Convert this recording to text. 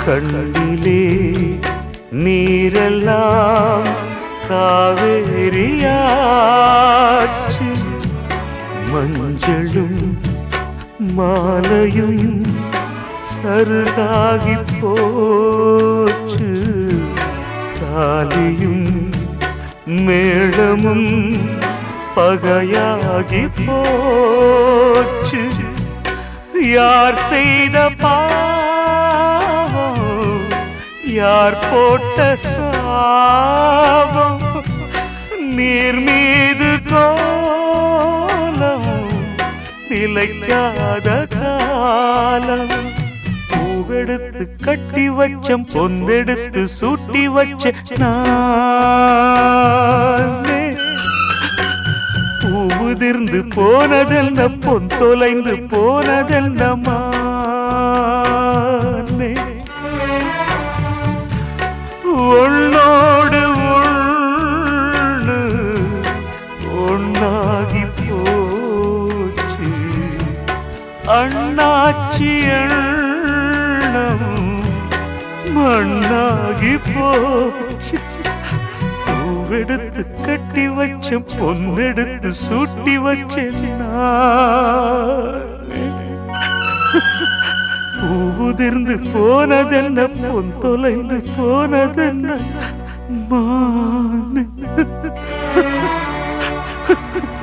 கண்ணிலே நீரெல்லாம் காவேரியாச்சு மஞ்சளும் மாலையும் சருகாகி போச்சு தாலியும் மேளமும் பகையாகி போச்சு யார் செய்த பாவம் யார் போட்ட சாபம் நீர் மீது கோலம் நிலைக்காத காலம் பூவெடுத்து கட்டி வச்சம் பொன்னெடுத்து சூட்டி வச்ச நானே பூவுதிர்ந்து போனதென்ன பொன் தொலைந்து போனதென்ன மானே உன்னோடு உண்ணு ஒன்னாகி போச்சு அண்ணாச்சி எண்ணம் மண்ணாகி போச்சு பூவெடுத்து கட்டி வச்ச பொன்னெடுத்து சூட்டி வச்ச பூவுதிர்ந்து போனதென்ன பொன் தொலைந்து போனதென்ன மானே